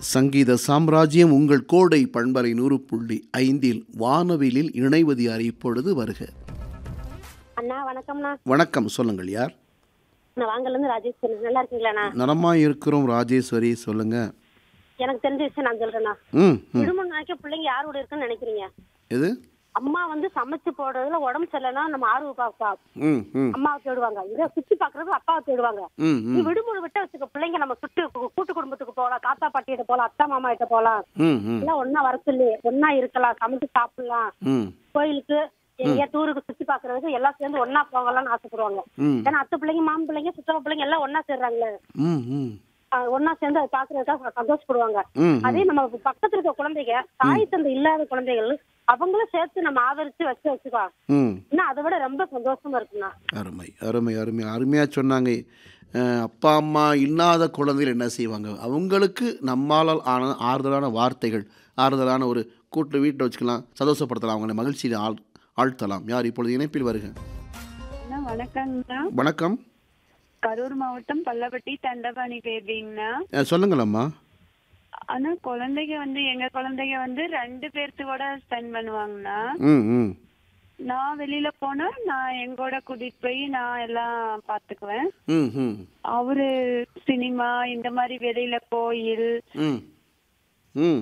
சங்கீத சாம்ராஜ்யம் உங்கள் கோடை பண்பலை நூறு புள்ளி ஐந்தில் வானவிலில் இணைவது யார் இப்பொழுது வருக அண்ணா வணக்கம்ண்ணா வணக்கம் சொல்லுங்கள் யார் நான் வாங்கல இருந்து ராஜேஷ் பேசுறேன். நல்லா இருக்கீங்களாண்ணா நலமா இருக்கிறோம் ராஜேஸ்வரி சொல்லுங்க எனக்கு தெரிஞ்ச விஷயம் நான் சொல்றேண்ணா ம் ம் திருமணம் நினைக்க பிள்ளைங்க யாரோட இருக்குன்னு நினைக்கிறீங்க எது அம்மா வந்து சமைச்சு போடுறதுல உடம்பு சரியில்லைன்னா நம்ம ஆர்வ பாப்பா ம் ம் அம்மாவை தேடுவாங்க இதை சுத்தி பாக்குறது அப்பாவை தேடுவாங்க ம் நீ ம் விடுமுறை விட்டு வச்சுக்க பிள்ளைங்க நம்ம சுட்டு கு- கூட்டு குடும்பத்துக்கு போகலாம் தாத்தா பாட்டி கிட்ட போகலாம் அத்தா மாமா கிட்ட போகலாம் ம் ம் எல்லாம் ஒன்னா வர சொல்லி ஒன்னா இருக்கலாம் சமைச்சு சாப்பிடலாம் ம் கோயிலுக்கு எங்கேயா டூருக்கு சுத்தி பாக்குறதுக்கு எல்லாம் சேர்ந்து ஒன்னா போகலாம்னு ஆசைப்படுவாங்க ம் ஏன்னா அத்தை பிள்ளைங்க மாமன் பிள்ளைங்க சுத்தமா பிள்ளைங்க எல்லாம் ஒன்னா சேர்றாங்களே ம் ம் ஆஹ் ஒண்ணா சேர்ந்து அதை பாக்குறதுக்காக சந்தோஷப்படுவாங்க ம் அதே நம்ம பக்கத்துல இருக்க குழந்தைங்க தாய் தந்தை இல்லாத குழந்தைகள் அவங்களும் சேர்த்து நம்ம ஆதரிச்சு வச்சு வச்சுக்கோ ம் இன்னும் அதை விட ரொம்ப சந்தோஷமா இருக்குண்ணா அருமை அருமை அருமை அருமையாக சொன்னாங்க அஹ், அப்பா அம்மா இல்லாத குழந்தைகள் என்ன செய்வாங்க அவங்களுக்கு நம்மால் ஆன ஆறுதலான வார்த்தைகள் ஆறுதலான ஒரு கூட்டு வீட்டை வச்சுக்கலாம் சந்தோஷப்படுத்தலாம் அவங்களை மகிழ்ச்சியில் ஆள் ஆழ்த்தலாம் யார் இப்பொழுது இணைப்பில் வருக அண்ணா வணக்கங்கண்ணா வணக்கம் கரூர் மாவட்டம் பல்லப்பட்டி தண்டபாணி பேபிங்கண்ணா அஹ், சொல்லுங்களம்மா ஆனா குழந்தைங்க வந்து எங்க குழந்தைங்க வந்து ரெண்டு பேர்த்து கூட ஸ்பெண்ட் பண்ணுவாங்கண்ணா ம் ம் நான் வெளியில போனா நான் எங்கூட கூட்டிட்டு போய் நான் எல்லாம் பாத்துக்குவேன் ம் ம் அவரு சினிமா இந்த மாதிரி வெளியில கோயில் ம் ம்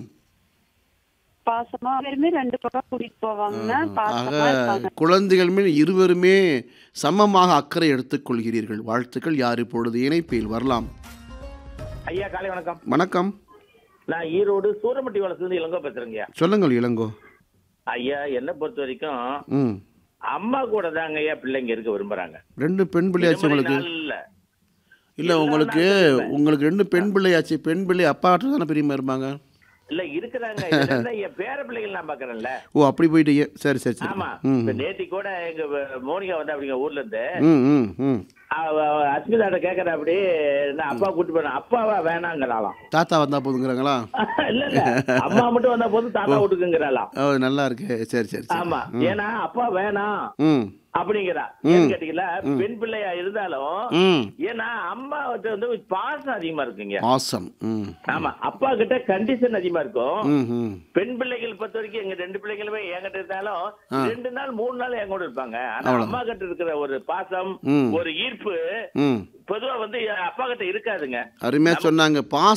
பாசமா அவருமே ரெண்டு பக்கம் கூட்டிட்டு போவாங்கண்ணா பாசமா ஆக இருப்பாங்க குழந்தைகள் மேல் இருவருமே சமமாக அக்கறை எடுத்துக்கொள்கிறீர்கள் வாழ்த்துக்கள் யார் இப்பொழுது இணைப்பில் வரலாம் ஐயா காலை வணக்கம் வணக்கம் நான் ஈரோடு சூரமட்டி வளசுலேருந்து இளங்கோ பேசுறேங்க சொல்லுங்கள் இளங்கோ ஐயா என்னை பொறுத்த வரைக்கும் ம் அம்மா கூட தாங்க ஐயா பிள்ளைங்க இருக்க விரும்புறாங்க ரெண்டு பெண் பிள்ளையாச்சு உங்களுக்கு இல்ல இல்லை உங்களுக்கு உங்களுக்கு ரெண்டு பெண் பிள்ளையாச்சு பெண் பிள்ளை அப்பாட்ட தானே பெரியமா இருப்பாங்க இல்ல இருக்கிறாங்க இதுல இருந்தா என் பேர பிள்ளைகள் நான் பாக்குறேன்ல ஓ அப்படி போயிட்டீங்க சரி சரி சரி ஆமா ம் இப்ப நேத்தி கூட எங்க வ- மோனிகா வந்து அப்படிங்க ஊர்ல இருந்து ம் ம் ம் அவ- அவ அஸ்மிதாட்ட கேக்குற அப்படி நான் அப்பா கூட்டு போனேன் அப்பாவா வேணாங்கிறாளாம் தாத்தா வந்தா போதுங்கிறாங்களா இல்ல இல்ல அம்மா மட்டும் வந்தா போதும் தாத்தா வீட்டுக்குங்கிறாளாம் ஓ நல்லா இருக்கு சரி சரி சரி ஆமா ஏன்னா அப்பா வேணாம் ம் அப்படிங்கிறா ஏன்னு கேட்டீங்களா பெண் பிள்ளையா இருந்தாலும் ம் ஏன்னா அம்மா வந்து வந்து பாசம் அதிகமா இருக்குங்க ஆசம் ம் ஆமா அப்பா கிட்ட கண்டிஷன் அதிகமா இருக்கும் ம் ம் பெண் பிள்ளைகள் பொறுத்த வரைக்கும் எங்க ரெண்டு பிள்ளைகளுமே என்கிட்ட இருந்தாலும் ரெண்டு நாள் மூணு நாள் என் கூட இருப்பாங்க ஆனா அவ்வளவு. அம்மா கிட்ட இருக்கிற ஒரு பாசம் ம். ஒரு ஈர்ப்பு ம் பொதுவா வந்து அப்பா கிட்ட இருக்காதுங்க அருமையாக சொன்னாங்க பாச